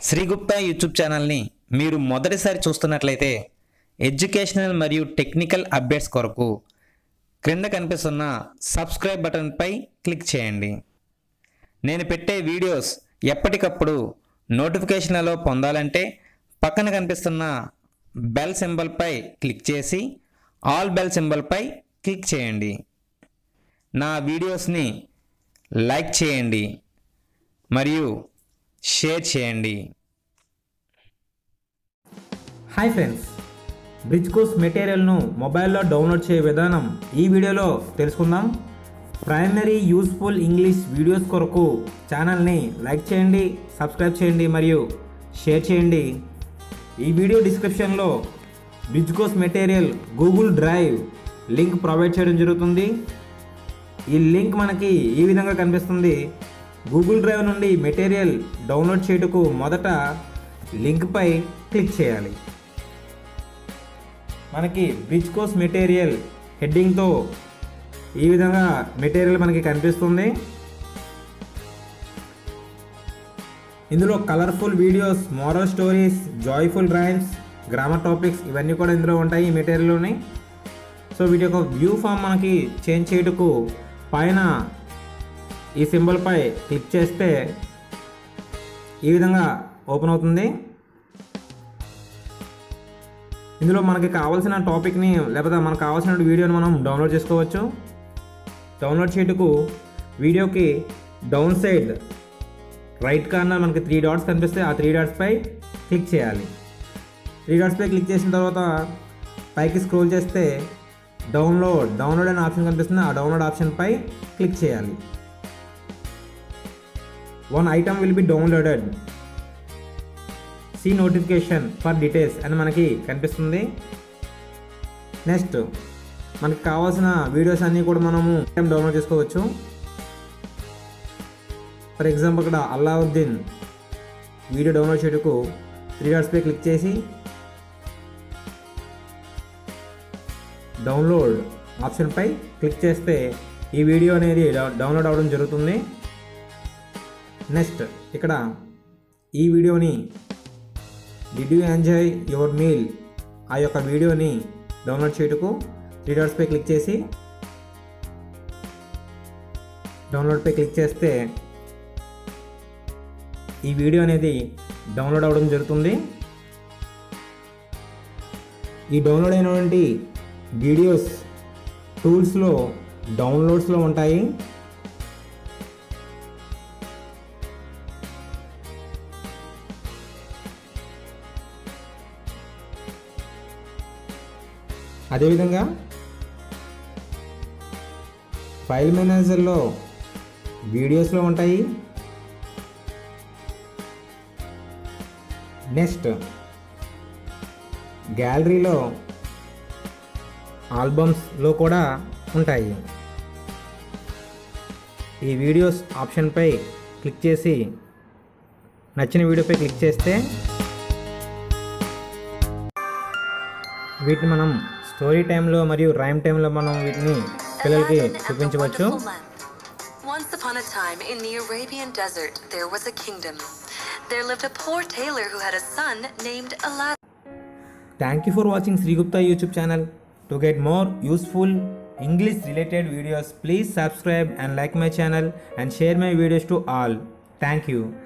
శ్రీగుప్తా YouTube ఛానల్ని మీరు మొదటిసారి చూస్తున్నట్లయితే ఎడ్యుకేషనల్ మరియు టెక్నికల్ అప్డేట్స్ కొరకు క్రింద కనిపిస్తున్న సబ్స్క్రైబ్ బటన్పై క్లిక్ చేయండి నేను పెట్టే వీడియోస్ ఎప్పటికప్పుడు నోటిఫికేషన్లలో పొందాలంటే పక్కన కనిపిస్తున్న బెల్ సింబల్పై క్లిక్ చేసి ఆల్ బెల్ సింబల్పై క్లిక్ చేయండి నా వీడియోస్ని లైక్ చేయండి మరియు షేర్ చేయండి హాయ్ ఫ్రెండ్స్ బ్రిడ్జ్ కోర్స్ మెటీరియల్ను మొబైల్లో డౌన్లోడ్ చేయే విధానం ఈ వీడియోలో తెలుసుకుందాం ప్రైమరీ యూస్ఫుల్ ఇంగ్లీష్ వీడియోస్ కొరకు ఛానల్ని లైక్ చేయండి సబ్స్క్రైబ్ చేయండి మరియు షేర్ చేయండి ఈ వీడియో డిస్క్రిప్షన్లో bridge course material Google drive link provide చేయడం జరుగుతుంది ఈ లింక్ మనకి ఈ విధంగా కనిపిస్తుంది గూగుల్ డ్రైవ్ నుండి మెటీరియల్ డౌన్లోడ్ చేయుటకు మొదట లింక్పై క్లిక్ చేయాలి మనకి బ్రిడ్జ్ కోర్స్ మెటీరియల్ హెడ్డింగ్తో ఈ విధంగా మెటీరియల్ మనకి కనిపిస్తుంది ఇందులో colourful videos moral stories joyful rhymes grammar topics ఇవన్నీ కూడా ఇందులో ఉంటాయి ఈ మెటీరియల్లోని సో వీటి యొక్క వ్యూ ఫామ్ మనకి చేంజ్ చేయుటకు పైన ఈ సింబల్పై క్లిక్ చేస్తే ఈ విధంగా ఓపెన్ అవుతుంది ఇందులో మనకి కావాల్సిన టాపిక్ని లేకపోతే మనకు కావాల్సిన వీడియోని మనం డౌన్లోడ్ చేసుకోవచ్చు డౌన్లోడ్ చేయటకు వీడియోకి డౌన్ సైడ్ రైట్ కార్నర్ మనకి త్రీ డాట్స్ కనిపిస్తే ఆ త్రీ డాట్స్పై క్లిక్ చేయాలి త్రీ డాట్స్పై క్లిక్ చేసిన తర్వాత పైకి స్క్రోల్ చేస్తే డౌన్లోడ్ డౌన్లోడ్ అనే ఆప్షన్ కనిపిస్తుంది ఆ డౌన్లోడ్ ఆప్షన్పై క్లిక్ చేయాలి one item will be downloaded see notification for details అని మనకి కనిపిస్తుంది నెక్స్ట్ మనకి కావాల్సిన వీడియోస్ అన్నీ కూడా మనము డౌన్లోడ్ చేసుకోవచ్చు ఫర్ ఎగ్జాంపుల్ ఇక్కడ అల్లావుద్దీన్ వీడియో డౌన్లోడ్ చేయటకు త్రీ డాట్స్పై క్లిక్ చేసి డౌన్లోడ్ ఆప్షన్పై క్లిక్ చేస్తే ఈ వీడియో అనేది డౌన్లోడ్ అవ్వడం జరుగుతుంది నెక్స్ట్ ఇక్కడ ఈ వీడియోని did you enjoy your meal ఆ యొక్క వీడియోని డౌన్లోడ్ చేయటకు త్రీ డాట్స్పై క్లిక్ చేసి డౌన్లోడ్పై క్లిక్ చేస్తే ఈ వీడియో అనేది డౌన్లోడ్ అవ్వడం జరుగుతుంది ఈ డౌన్లోడ్ అయినటువంటి వీడియోస్ టూల్స్లో డౌన్లోడ్స్లో ఉంటాయి అదేవిధంగా ఫైల్ మేనేజర్లో వీడియోస్లో ఉంటాయి నెక్స్ట్ గ్యాలరీలో ఆల్బమ్స్లో కూడా ఉంటాయి ఈ వీడియోస్ ఆప్షన్పై క్లిక్ చేసి నచ్చిన వీడియోపై క్లిక్ చేస్తే వీటిని మనం స్టోరీ టైంలో మరియు రైమ్ టైంలో మనం వీటిని పిల్లలకి Imagine a చూపించవచ్చు wonderful land. Once upon a time, in the Arabian desert, there was a kingdom. There lived a poor tailor who had a son named Aladdin. Thank you for watching శ్రీగుప్తా YouTube channel to get more useful English related videos please subscribe and like my channel and share my videos to all thank you